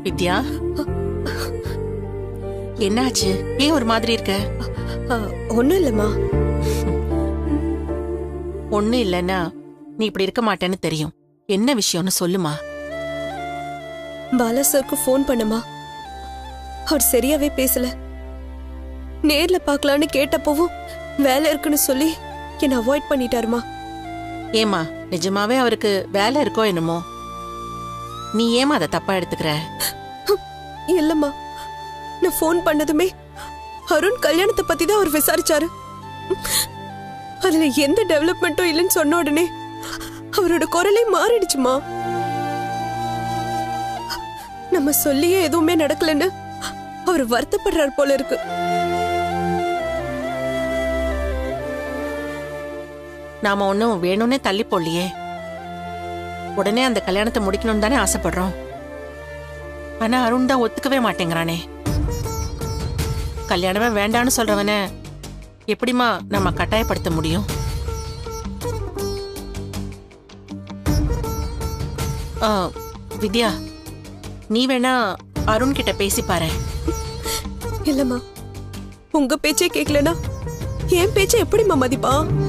வித்யா என்னாச்சு ஏன் ஒரு மாதிரி இருக்க ஒன்றும் இல்லைம்மா ஒண்ணு இல்லைன்னா நீ இப்படி இருக்க மாட்டேன்னு தெரியும் என்ன விஷயம்னு சொல்லுமா பாலா சாருக்கு ஃபோன் பண்ணமா அவர் சரியாவே பேசல நேர்ல பார்க்கலான்னு கேட்டப்பவும் வேலை இருக்குன்னு சொல்லி என்னை அவாய்ட் பண்ணிட்டாருமா ஏமா நிஜமாவே அவருக்கு வேலை இருக்கோ என்னமோ நீ ஏமா அதை தப்பா எடுத்துக்கிற இல்லம்மா நான் ஃபோன் பண்ணதுமே அருண் கல்யாணத்தை பத்தி தான் அவர் விசாரிச்சாரு அதுல எந்த டெவலப்மெண்ட்டும் இல்லைன்னு சொன்ன உடனே அவரோட குரலே மாறிடுச்சுமா நம்ம சொல்லியே எதுவுமே நடக்கலன்னு அவர் வருத்தப்படுறாரு போல இருக்கு நாம ஒன்னும் வேணும்னே தள்ளி போடலையே உடனே அந்த கல்யாணத்தை முடிக்கணும்னு தானே ஆசைப்படுறோம் ஆனா அருண் தான் ஒத்துக்கவே மாட்டேங்கிறானே கல்யாணமே வேண்டான்னு சொல்றவன எப்படிம்மா நம்ம கட்டாயப்படுத்த முடியும் ஆ, வித்யா நீ வேணா அருண் கிட்ட பேசி பாரு இல்லம்மா உங்க பேச்சே கேட்கலனா என் பேச்சை எப்படிம்மா மதிப்பா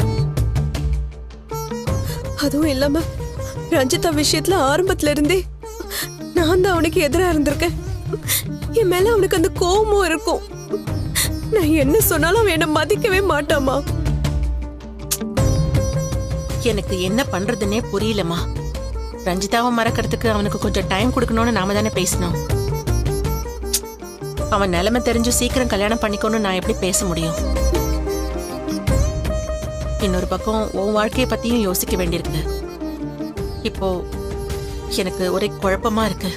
அதுவும் இல்லாம ரஞ்சிதா விஷயத்துல ஆரம்பத்துல இருந்தே நான் தான் அவனுக்கு எதிரா இருந்திருக்கேன் என் மேல அவனுக்கு அந்த கோபமும் இருக்கும் நான் என்ன சொன்னாலும் அவன் என்ன மதிக்கவே மாட்டாமா எனக்கு என்ன பண்றதுன்னே புரியலம்மா ரஞ்சிதாவை மறக்கிறதுக்கு அவனுக்கு கொஞ்சம் டைம் கொடுக்கணும்னு நாம தானே பேசணும் அவன் நிலைமை தெரிஞ்சு சீக்கிரம் கல்யாணம் பண்ணிக்கணும்னு நான் எப்படி பேச முடியும் இன்னொரு பக்கம் உன் வாழ்க்கைய பத்தியும் யோசிக்க வேண்டியிருக்கு இப்போ எனக்கு ஒரே குழப்பமா இருக்கு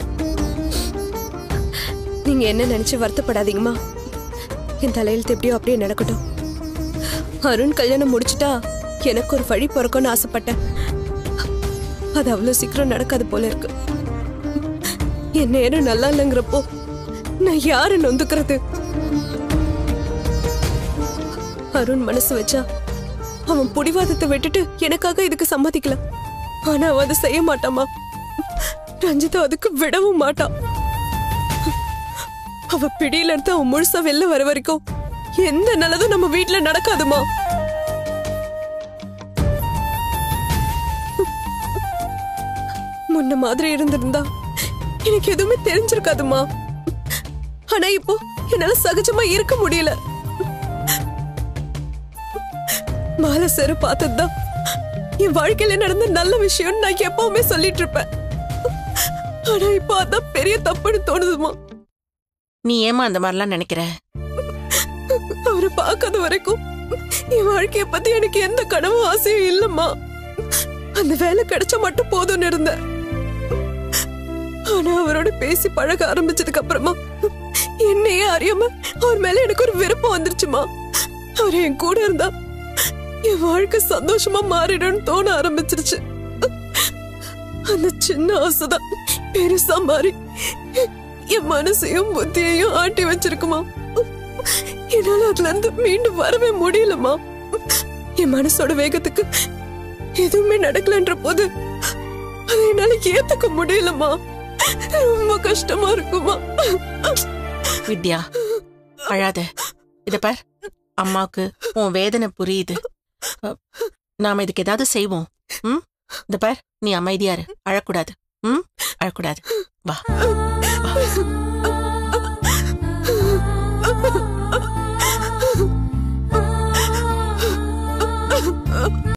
நீங்க என்ன நினைச்சு வருத்தப்படாதீங்கம்மா என் தலையெழுத்து எப்படியோ அப்படியே நடக்கட்டும் அருண் கல்யாணம் முடிச்சிட்டா எனக்கு ஒரு வழி பிறக்கும்னு ஆசைப்பட்டேன் அது அவ்வளவு சீக்கிரம் நடக்காது போல இருக்கு என் நேரம் நல்லா இல்லைங்கிறப்போ நான் யாரு நொந்துக்கிறது அருண் மனசு வச்சா அவன் புடிவாதத்தை விட்டுட்டு எனக்காக இதுக்கு சம்மதிக்கல ஆனா அவன் அதை செய்ய மாட்டாமா ரஞ்சிதா அதுக்கு விடவும் மாட்டான் அவ பிடியில இருந்து அவன் முழுசா வெளில வர வரைக்கும் எந்த நல்லதும் நம்ம வீட்ல நடக்காதுமா முன்ன மாதிரி இருந்திருந்தா எனக்கு எதுவுமே தெரிஞ்சிருக்காதுமா ஆனா இப்போ என்னால சகஜமா இருக்க முடியல மாலை சார் பார்த்ததுதான் என் வாழ்க்கையில நடந்த நல்ல விஷயம்னு நான் எப்பவுமே சொல்லிட்டு இருப்பேன் ஆனா இப்போ அதான் பெரிய தப்புன்னு தோணுதுமா நீ ஏமா அந்த மாதிரிலாம் நினைக்கிற அவரை பார்க்காத வரைக்கும் என் வாழ்க்கைய பத்தி எனக்கு எந்த கனவும் ஆசையும் இல்லம்மா அந்த வேலை கிடைச்சா மட்டும் போதும்னு இருந்தேன் ஆனா அவரோட பேசி பழக ஆரம்பிச்சதுக்கு அப்புறமா என்னையே அறியாம அவர் மேல எனக்கு ஒரு விருப்பம் வந்துருச்சுமா அவர் என் கூட இருந்தா என் வாழ்க்கை சந்தோஷமா மாறிடும்னு தோண ஆரம்பிச்சிருச்சு அந்த சின்ன ஆசைதான் பெருசா மாறி என் மனசையும் புத்தியையும் ஆட்டி வச்சிருக்குமா என்னால அதுல இருந்து மீண்டும் வரவே முடியலம்மா என் மனசோட வேகத்துக்கு எதுவுமே நடக்கலன்ற போது அதை என்னால ஏத்துக்க முடியலம்மா ரொம்ப கஷ்டமா இருக்குமா வித்யா அழாத இத பார் அம்மாக்கு உன் வேதனை புரியுது அ, நாம இதுக்கு ஏதாவது செய்வோம் ம் இந்த பார் நீ அமைதியா இரு அழக்கூடாது ம் அழக்கூடாது வா ஆ